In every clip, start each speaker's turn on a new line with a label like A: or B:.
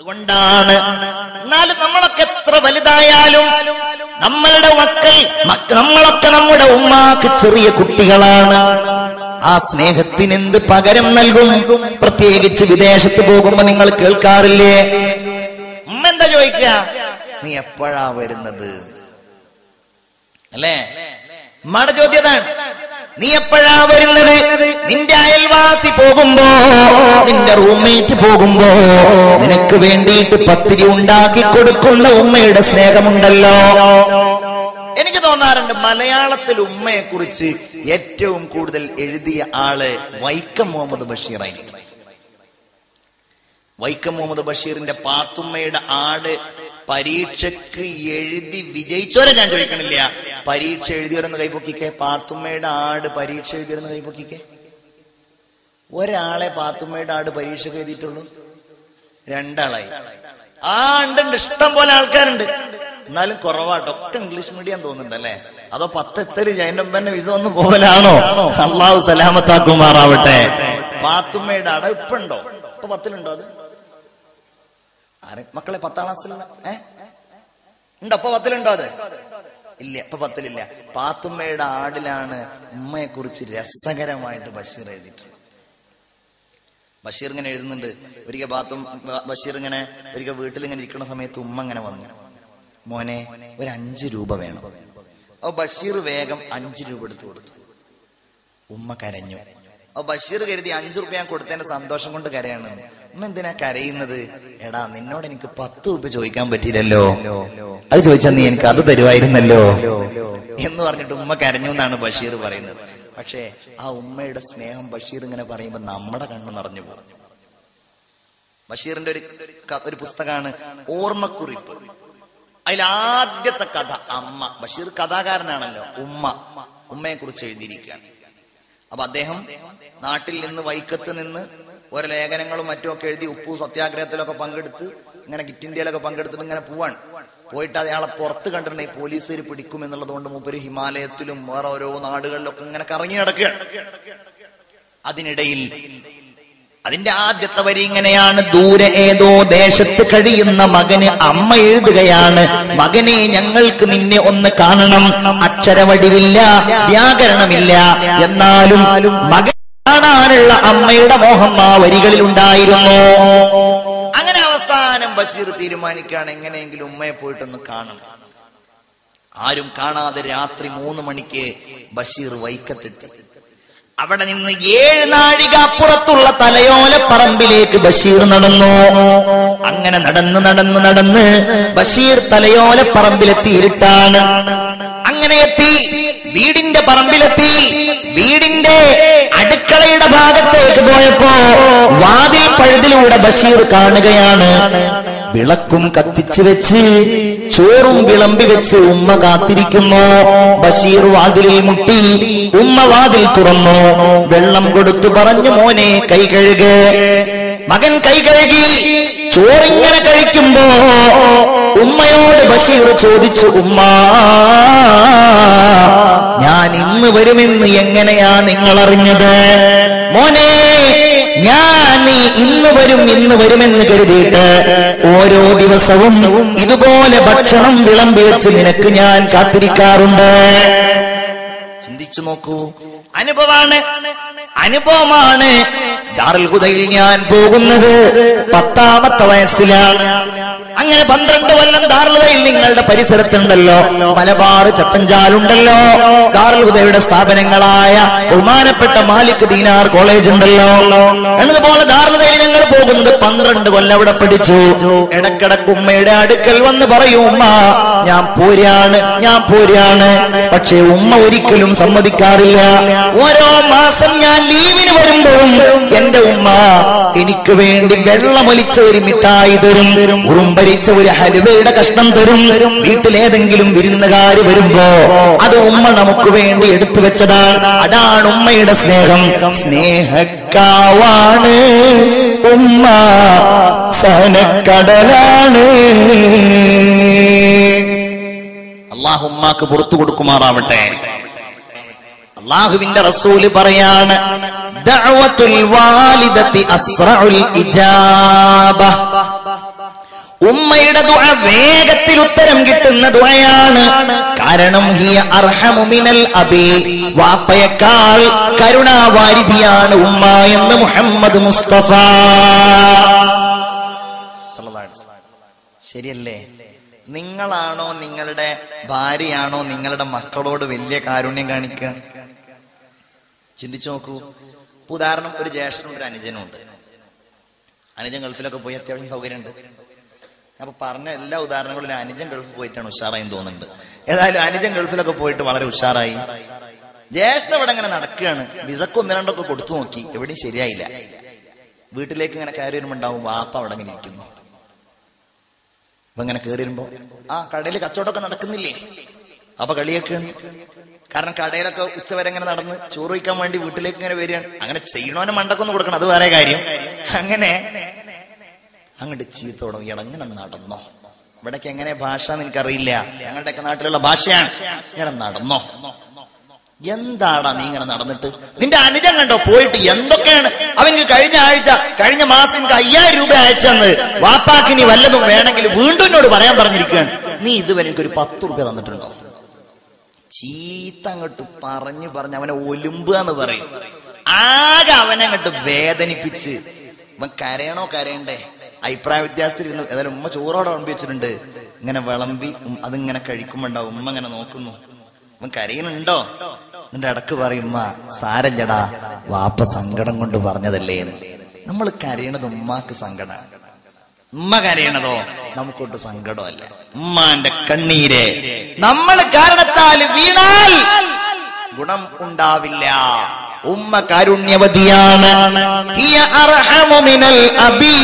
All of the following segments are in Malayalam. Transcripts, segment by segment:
A: അതുകൊണ്ടാണ് എന്നാലും നമ്മളൊക്കെ എത്ര വലുതായാലും നമ്മളുടെ മക്കൾ മക്ക- നമ്മളൊക്കെ നമ്മുടെ ഉമ്മാക്ക് ചെറിയ കുട്ടികളാണ് ആ സ്നേഹത്തിന് എന്ത് പകരം നൽകും പ്രത്യേകിച്ച് വിദേശത്ത് പോകുമ്പോ നിങ്ങൾ കേൾക്കാറില്ലേ ഉമ്മ എന്താ ചോദിക്കുക നീ എപ്പോഴാ വരുന്നത് അല്ലേ ഉമ്മയുടെ ചോദ്യതാണ് നീ എപ്പോഴാ വരുന്നത് നിന്റെ അയൽവാസി പോകുമ്പോ നിന്റെ റൂംമേറ്റ് പോകുമ്പോ നിനക്ക് വേണ്ടിയിട്ട് പത്തിരി ഉണ്ടാക്കി കൊടുക്കുന്ന ഉമ്മയുടെ സ്നേഹമുണ്ടല്ലോ എനിക്ക് തോന്നാറുണ്ട് മലയാളത്തിൽ ഉമ്മയെ കുറിച്ച് ഏറ്റവും കൂടുതൽ എഴുതിയ ആള് വൈക്കം മുഹമ്മദ് ബഷീറായിരിക്കും വൈക്കം മുഹമ്മദ് ബഷീറിന്റെ പാത്തുമ്മയുടെ ആട് പരീക്ഷക്ക് എഴുതി വിജയിച്ചോരെ ഞാൻ ചോദിക്കണില്ല പരീക്ഷ എഴുതിയവരെന്ന് കൈപ്പൊക്കിക്കെ പാത്തുമ്മയുടെ ആട് പരീക്ഷ എഴുതിയവരെന്ന് കൈപ്പൊക്കിക്കെ ഒരാളെ പാത്തുമ്മയുടെ ആട് പരീക്ഷക്ക് എഴുതിയിട്ടുള്ളൂ രണ്ടാളായി ആ ഉണ്ട് ഉണ്ട് ഇഷ്ടം പോലെ ആൾക്കാരുണ്ട് എന്നാലും കുറവാട്ടോ ഒക്കെ ഇംഗ്ലീഷ് മീഡിയം തോന്നുന്നുണ്ടല്ലേ അതോ പത്തെത്തര് ജയന്റമ്പന്റെ വിസ വന്ന് പോകലാണോ അള്ളാഹു സലാമത്താക്കുമാറാവട്ടെ പാത്തുമ്മയുടെ അട ഇപ്പൊ ഉണ്ടോ ഇപ്പൊ പത്തിലുണ്ടോ അത് ആരെ മക്കളെ പത്താം ക്ലാസ്സിലുള്ള ഏ ഉണ്ടോ ഇപ്പൊ പത്തിലുണ്ടോ അത് ഇല്ല ഇപ്പൊ പത്തിലില്ല പാത്തുമ്മയുടെ ആടിലാണ് ഉമ്മയെ കുറിച്ച് രസകരമായിട്ട് ബഷീർ എഴുതിയിട്ടുള്ളത് ബഷീർ ഇങ്ങനെ എഴുതുന്നുണ്ട് ഒരിക്കൽ ബാത്തും ബ- ബഷീർ ഇങ്ങനെ ഒരിക്കൽ വീട്ടിൽ ഇങ്ങനെ ഇരിക്കുന്ന സമയത്ത് ഉമ്മ ഇങ്ങനെ വന്നു മോനെ ഒരു അഞ്ച് രൂപ വേണം അപ്പൊ ബഷീർ വേഗം അഞ്ച് രൂപ എടുത്തു കൊടുത്തു ഉമ്മ കരഞ്ഞു അപ്പൊ ബഷീർ കരുതി അഞ്ചു റുപ്യ ഞാൻ കൊടുത്തതിന്റെ സന്തോഷം കൊണ്ട് കരയാണ് ഉമ്മ എന്തിനാ കരയുന്നത് എടാ നിന്നോട് എനിക്ക് പത്ത് രൂപ ചോദിക്കാൻ പറ്റിയില്ലല്ലോ അത് ചോദിച്ചാൽ നീ എനിക്ക് അത് തരുമായിരുന്നല്ലോ എന്ന് പറഞ്ഞിട്ട് ഉമ്മ കരഞ്ഞു എന്നാണ് ബഷീർ പറയുന്നത് പക്ഷേ ആ ഉമ്മയുടെ സ്നേഹം ബഷീർ ഇങ്ങനെ പറയുമ്പോ നമ്മുടെ കണ്ണ് നിറഞ്ഞു പോകും ബഷീറിന്റെ ഒരു ക- ഒരു പുസ്തകമാണ് ഓർമ്മക്കുറിപ്പ് അതിൽ ആദ്യത്തെ കഥ അമ്മ ബഷീർ കഥാകാരനാണല്ലോ ഉമ്മ ഉമ്മയെ കുറിച്ച് എഴുതിയിരിക്കുകയാണ് അപ്പൊ അദ്ദേഹം നാട്ടിൽ നിന്ന് വൈക്കത്ത് നിന്ന് ഓരോ ലേഖനങ്ങളും മറ്റുമൊക്കെ എഴുതി ഉപ്പു സത്യാഗ്രഹത്തിലൊക്കെ പങ്കെടുത്ത് ഇങ്ങനെ കിറ്റ് ഇന്ത്യയിലൊക്കെ പങ്കെടുത്തിട്ട് ഇങ്ങനെ പോവാണ് പോയിട്ട് അയാളെ പുറത്ത് കണ്ടിട്ടുണ്ടെങ്കിൽ പോലീസുകാർ പിടിക്കും എന്നുള്ളത് കൊണ്ട് മൂപ്പര് ഹിമാലയത്തിലും വേറെ ഓരോ നാടുകളിലൊക്കെ ഇങ്ങനെ കറങ്ങി നടക്കുകയാണ് അതിനിടയിൽ അതിന്റെ ആദ്യത്തെ വരി ഇങ്ങനെയാണ് ദൂരെ ഏതോ ദേശത്ത് കഴിയുന്ന മകന് അമ്മ എഴുതുകയാണ് മകനെ ഞങ്ങൾക്ക് നിന്നെ ഒന്ന് കാണണം അക്ഷരവടിവില്ല വ്യാകരണമില്ല എന്നാലും മകൻ കാണാനുള്ള അമ്മയുടെ മോഹം ആ വരികളിൽ ഉണ്ടായിരുന്നു അങ്ങനെ അവസാനം ബഷീർ തീരുമാനിക്കുകയാണ് എങ്ങനെയെങ്കിലും ഉമ്മയെ പോയിട്ടൊന്ന് കാണണം ആരും കാണാതെ രാത്രി മൂന്ന് മണിക്ക് ബഷീർ വൈക്കത്തെത്തി അവിടെ നിന്ന് ഏഴ് നാഴിക അപ്പുറത്തുള്ള തലയോല പറമ്പിലേക്ക് ബഷീർ നടന്നു അങ്ങനെ നടന്ന് നടന്ന് നടന്ന് ബഷീർ തലയോല പറമ്പിലെത്തി ഇരുട്ടാണ് അങ്ങനെ എത്തി വീടിന്റെ പറമ്പിലെത്തി വീടിന്റെ അടുക്കളയുടെ ഭാഗത്തേക്ക് പോയപ്പോ വാതിൽ പഴുതിലൂടെ ബഷീർ കാണുകയാണ് വിളക്കും കത്തിച്ചു വെച്ച് ചോറും വിളമ്പി വെച്ച് ഉമ്മ കാത്തിരിക്കുന്നു ബഷീർ വാതിലിൽ മുട്ടി ഉമ്മ വാതിൽ തുറന്നു വെള്ളം കൊടുത്തു പറഞ്ഞു മോനെ കൈ കഴുക് മകൻ കൈ കഴുകി ചോറിങ്ങനെ കഴിക്കുമ്പോ ഉമ്മയോട് ബഷീർ ചോദിച്ചു ഉമ്മ ഞാൻ ഇന്ന് വരുമെന്ന് എങ്ങനെയാ നിങ്ങൾ അറിഞ്ഞത് മോനെ ഞാൻ നീ ഇന്ന് വരും ഇന്ന് വരുമെന്ന് കരുതിയിട്ട് ഓരോ ദിവസവും ഇതുപോലെ ഭക്ഷണം വിളമ്പി വെച്ച് നിനക്ക് ഞാൻ കാത്തിരിക്കാറുണ്ട് ചിന്തിച്ചു നോക്കൂ അനുഭവമാണ് അനുഭവമാണ് ദാറുൽ ഹുദയിൽ ഞാൻ പോകുന്നത് പത്താമത്തെ വയസ്സിലാണ് അങ്ങനെ പന്ത്രണ്ട് കൊല്ലം ദാറുൽ ഹുദയിൽ നിങ്ങളുടെ പരിസരത്തുണ്ടല്ലോ മലബാർ ചട്ടഞ്ചാലുണ്ടല്ലോ ദാറുൽ ഹുദയുടെ സ്ഥാപനങ്ങളായ ബഹുമാനപ്പെട്ട മാലിക് ദീനാർ കോളേജ് ഉണ്ടല്ലോ എന്നതുപോലെ ദാറുൽ ഹുദയിൽ ഞങ്ങൾ പോകുന്നത് പന്ത്രണ്ട് കൊല്ലം അവിടെ പഠിച്ചു ഇടക്കിടക്ക് ഉമ്മയുടെ അടുക്കൽ വന്ന് പറയും ഉമ്മ ഞാൻ പോരാണ് ഞാൻ പോരാണ് പക്ഷേ ഉമ്മ ഒരിക്കലും സമ്മതിക്കാറില്ല ഓരോ മാസം ഞാൻ ലീവിന് വരുമ്പോഴും എന്റെ ഉമ്മ എനിക്ക് വേണ്ടി വെള്ളമൊലിച്ച ഒരു മിഠായി തരും ഉറുമ്പരിച്ച ഒരു ഹലുവയുടെ കഷ്ണം തരും വീട്ടിലേതെങ്കിലും വിരുന്നുകാര് വരുമ്പോ അത് ഉമ്മ നമുക്ക് വേണ്ടി എടുത്തു വെച്ചതാണ് അതാണ് ഉമ്മയുടെ സ്നേഹം സ്നേഹക്കാവാണ് ഉമ്മ സഹനക്കടലാണ് അള്ളാഹു ഉമ്മാക്ക് പുറത്തു കൊടുക്കുമാറാവട്ടെ അള്ളാഹുവിന്റെ റസൂല് പറയാണ് ദഅവത്തുൽ വാലിദത്തി അസ്റഉൽ ഇജാബ ഉമ്മയുടെ ദുആ വേഗത്തിൽ ഉത്തരം കിട്ടുന്ന ദുആയാണ് കാരണം ഹിയ അർഹമു മിനൽ അബി വാപ്പയേക്കാൾ കരുണാവാരിധിയാണ് ഉമ്മ എന്ന് മുഹമ്മദ് മുസ്തഫ സല്ലല്ലാഹു അലൈഹി വസല്ലം. ശരിയല്ലേ നിങ്ങളാണോ നിങ്ങളുടെ ഭാര്യയാണോ നിങ്ങളുടെ മക്കളോട് വലിയ കാരുണ്യം കാണിക്കുക ചിന്തിച്ചു നോക്കൂ ഇപ്പൊ ഉദാഹരണം ഒരു ജ്യേഷ്ഠനും ഒരു അനുജനും ഉണ്ട് അനുജൻ ഗൾഫിലൊക്കെ പോയി അത്യാവശ്യം സൗകര്യമുണ്ട് അപ്പൊ പറഞ്ഞ എല്ലാ ഉദാഹരണങ്ങളിലും അനുജൻ ഗൾഫിൽ പോയിട്ടാണ് ഉഷാറായി തോന്നുന്നുണ്ട് ഏതായാലും അനുജൻ ഗൾഫിലൊക്കെ പോയിട്ട് വളരെ ഉഷാറായി ജ്യേഷ്ഠ ഇവിടെ ഇങ്ങനെ നടക്കുകയാണ് വിസക്ക് ഒന്ന് രണ്ടൊക്കെ കൊടുത്തു നോക്കി എവിടെയും ശരിയായില്ല വീട്ടിലേക്ക് ഇങ്ങനെ കയറി വരുമ്പോ ഉണ്ടാവും വാപ്പ അവിടെ ഇങ്ങനെ ഇരിക്കുന്നു അപ്പൊ ഇങ്ങനെ കയറി വരുമ്പോ ആ കടയിൽ കച്ചവടമൊക്കെ നടക്കുന്നില്ലേ അപ്പൊ കളിയൊക്കെയാണ് കാരണം കടയിലൊക്കെ ഉച്ചവരെ ഇങ്ങനെ നടന്ന് ചോറ് വയ്ക്കാൻ വേണ്ടി വീട്ടിലേക്ക് ഇങ്ങനെ വരികയാണ് അങ്ങനെ ചെയ്യണോനെ മണ്ടക്കൊന്ന് കൊടുക്കണം അത് വേറെ കാര്യം അങ്ങനെ അങ്ങോട്ട് ചീത്തോടും ഇടങ്ങനെ നടന്നോ ഇവിടേക്ക് എങ്ങനെ ഭാഷ എന്ന് എനിക്കറിയില്ല ഞങ്ങളുടെയൊക്കെ നാട്ടിലുള്ള ഭാഷയാണ് ഇങ്ങനെ നടന്നോ എന്താടാ നീ ഇങ്ങനെ നടന്നിട്ട് നിന്റെ അനുജൻ കണ്ടോ പോയിട്ട് എന്തൊക്കെയാണ് അവന് കഴിഞ്ഞ ആഴ്ച കഴിഞ്ഞ മാസം എനിക്ക് അയ്യായിരം രൂപ അയച്ചെന്ന് വാപ്പാക്ക് ഇനി വല്ലതും വേണമെങ്കിൽ വീണ്ടും എന്നോട് പറയാൻ പറഞ്ഞിരിക്കുകയാണ് നീ ഇതുവരെ എനിക്ക് ഒരു പത്ത് രൂപ തന്നിട്ടുണ്ടോ ചീത്ത അങ്ങോട്ട് പറഞ്ഞു പറഞ്ഞ് അവനെ ഒലുമ്പുക എന്ന് പറയും ആകെ അവനെ അങ്ങോട്ട് വേദനിപ്പിച്ച് ഇവൻ കരയണോ കരയണ്ടേ അഭിപ്രായ വ്യത്യാസത്തിൽ ഇരുന്ന് ഏതായാലും ഉമ്മ ചോറോടെ വിളമ്പി വെച്ചിട്ടുണ്ട് ഇങ്ങനെ വിളമ്പി ഉം അതിങ്ങനെ കഴിക്കുമ്പോ ഉണ്ടാവും ഉമ്മ ഇങ്ങനെ നോക്കുന്നു ഇവൻ കരയുന്നുണ്ടോ എന്നിട്ട് ഇടക്ക് പറയും ഉമ്മ സാരല്ലടാ വാപ്പ സങ്കടം കൊണ്ട് പറഞ്ഞതല്ലേ എന്ന് നമ്മൾ കരയണത് ഉമ്മാക്ക് സങ്കടമാണ് ഉമ്മ കരയണതോ നമുക്കൊട്ട് സങ്കടമല്ല ഉമ്മാന്റെ കണ്ണീര് നമ്മൾ കാരണത്താൽ വീണാൽ ഗുണം ഉണ്ടാവില്ല ഉമ്മ കാരുണ്യവതിയാണ് ഹിയ അർഹമു മിനൽ അബീ.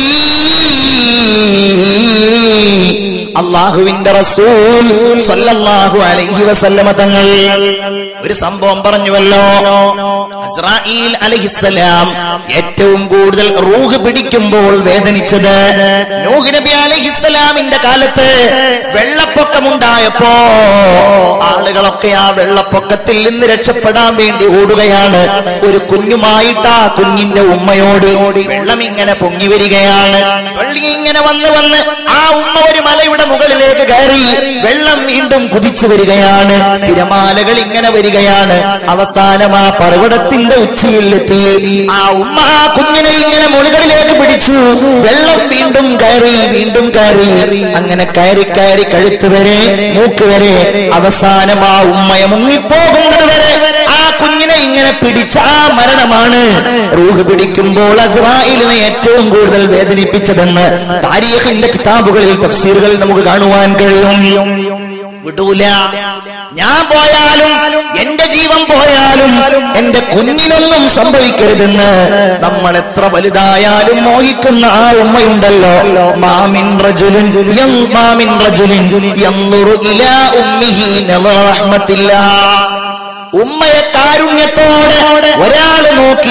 A: അള്ളാഹുവിന്റെ റസൂൽ സല്ലല്ലാഹു അലൈഹി വസല്ലമ തങ്ങൾ ഒരു സംഭവം പറഞ്ഞുവല്ലോ ഇസ്രായേൽ അലഹിസലാം ഏറ്റവും കൂടുതൽ റൂഹ് പിടിക്കുമ്പോൾ വേദനിച്ചത് നൂഹ് നബി അലഹിസലാമിന്റെ കാലത്ത് വെള്ളപ്പൊക്കമുണ്ടായപ്പോ ആളുകളൊക്കെ ആ വെള്ളപ്പൊക്കത്തിൽ നിന്ന് രക്ഷപ്പെടാൻ വേണ്ടി ഓടുകയാണ് ഒരു കുഞ്ഞുമായിട്ട് ആ കുഞ്ഞിന്റെ ഉമ്മയോട് വെള്ളം ഇങ്ങനെ പൊങ്ങി വരികയാണ് വെള്ളി ഇങ്ങനെ വന്ന് വന്ന് ആ ഉമ്മ ഒരു മലയുടെ മുകളിലേക്ക് കയറി വെള്ളം വീണ്ടും കുതിച്ചു വരികയാണ് തിരമാലകൾ ഇങ്ങനെ വരികയാണ് അവസാനം ആ പർവ്വതത്തിന്റെ ഉച്ചിയിൽ എത്തി ആ ഉമ്മ ആ കുഞ്ഞിനെ ഇങ്ങനെ മുകളിലേക്ക് പിടിച്ചു വെള്ളം വീണ്ടും കയറി വീണ്ടും കയറി അങ്ങനെ കയറി കയറി കഴുത്ത് വരെ മൂക്ക് വരെ അവസാനം ആ ഉമ്മയെ മുങ്ങിപ്പോകുന്നത് വരെ ആ കുഞ്ഞിനെ ഇങ്ങനെ പിടിച്ച ആ മരണമാണ് റൂഹ് പിടിക്കുമ്പോൾ അസ്രായിലിനെ ഏറ്റവും കൂടുതൽ വേദനിപ്പിച്ചതെന്ന് താരീഖിന്റെ കിതാബുകളിൽ തഫ്സീറുകളിൽ നമുക്ക് കാണുവാൻ കഴിയും വിടൂല ഞാൻ പോയാലും എന്റെ ജീവൻ പോയാലും എന്റെ കുഞ്ഞിനൊന്നും സംഭവിക്കരുതെന്ന് നമ്മൾ എത്ര വലുതായാലും മോഹിക്കുന്ന ആ ഉമ്മയുണ്ടല്ലോ മാമിൻ റജുലിൻ യം മാമിൻ റജുലിൻ യൻളുറു ഇലാ ഉമ്മിഹി നളറ റഹ്മത്തില്ലാ ഉമ്മയെ കാരുണ്യത്തോടെ ഒരാൾ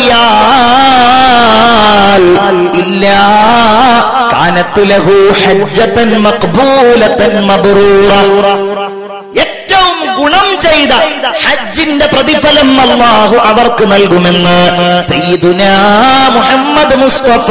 A: നോക്കിയാൽ ഇല്ല കാനത്തുലഹു ഹജ്ജത്തൻ മഖ്ബൂലത്തൻ മബ്റൂറ ഏറ്റവും ഗുണം ചെയ്ത ഹജ്ജിന്റെ പ്രതിഫലം അള്ളാഹു അവർക്ക് നൽകുമെന്ന് സയ്യിദുന മുഹമ്മദ് മുസ്തഫ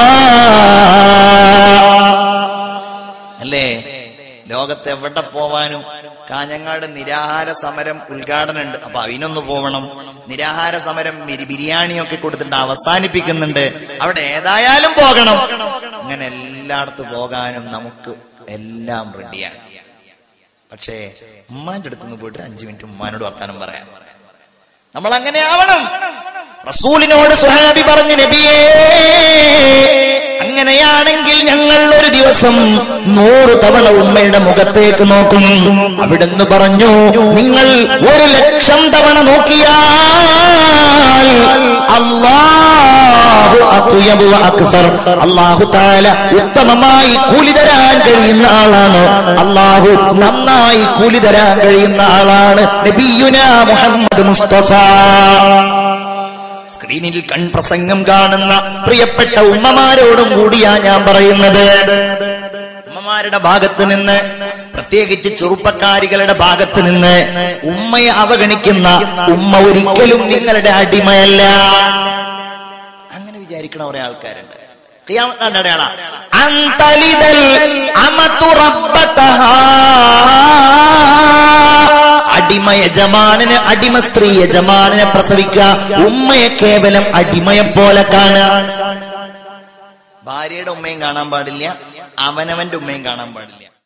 A: അല്ലേ ലോകത്ത് എവിടെ പോവാനും കാഞ്ഞങ്ങാട് നിരാഹാര സമരം ഉദ്ഘാടനം ഉണ്ട് അപ്പൊ അതിനൊന്ന് പോവണം നിരാഹാര സമരം ബിരി- ബിരിയാണിയൊക്കെ കൊടുത്തിട്ട് അവസാനിപ്പിക്കുന്നുണ്ട് അവിടെ ഏതായാലും പോകണം അങ്ങനെ എല്ലായിടത്ത് പോകാനും നമുക്ക് എല്ലാം റെഡിയാണ് പക്ഷേ ഉമ്മാന്റെ അടുത്തുനിന്ന് പോയിട്ട് ഒരു അഞ്ചു മിനിറ്റ് ഉമ്മാനോട് വർത്താനം പറയാം നമ്മൾ അങ്ങനെ ആവണം റസൂലിനോട് സുഹാബി പറഞ്ഞു നബിയേ അങ്ങനെയാണെങ്കിൽ ഞങ്ങൾ ഒരു ദിവസം നൂറ് തവണ ഉമ്മയുടെ മുഖത്തേക്ക് നോക്കും അവിടുന്ന് പറഞ്ഞു നിങ്ങൾ ഒരു ലക്ഷം തവണ നോക്കിയാൽ അള്ളാഹു അത്വയബു അക്സർ അള്ളാഹു താല ഉത്തമമായി കൂലി തരാൻ കഴിയുന്ന ആളാണ് അള്ളാഹു നന്നായി കൂലി തരാൻ കഴിയുന്ന ആളാണ് നബിയുന മുഹമ്മദ് മുസ്തഫ സ്ക്രീനിൽ കൺപ്രസംഗം കാണുന്ന പ്രിയപ്പെട്ട ഉമ്മമാരോടും കൂടിയാ ഞാൻ പറയുന്നത് ഉമ്മമാരുടെ ഭാഗത്ത് നിന്ന് പ്രത്യേകിച്ച് ചെറുപ്പക്കാരികളുടെ ഭാഗത്ത് നിന്ന് ഉമ്മയെ അവഗണിക്കുന്ന ഉമ്മ ഒരിക്കലും നിങ്ങളുടെ അടിമയല്ല അങ്ങനെ വിചാരിക്കണ കുറെ ആൾക്കാരുണ്ട് ഖിയാമത്തിന്റെ അടയാള അന്തലിതൽ അമതു റബ്ബതഹാ അടിമ യജമാനന് അടിമ സ്ത്രീ യജമാനനെ പ്രസവിക്കുക ഉമ്മയെ കേവലം അടിമയെ പോലെ കാണുക ഭാര്യയുടെ ഉമ്മയും കാണാൻ പാടില്ല അവനവന്റെ ഉമ്മയും കാണാൻ പാടില്ല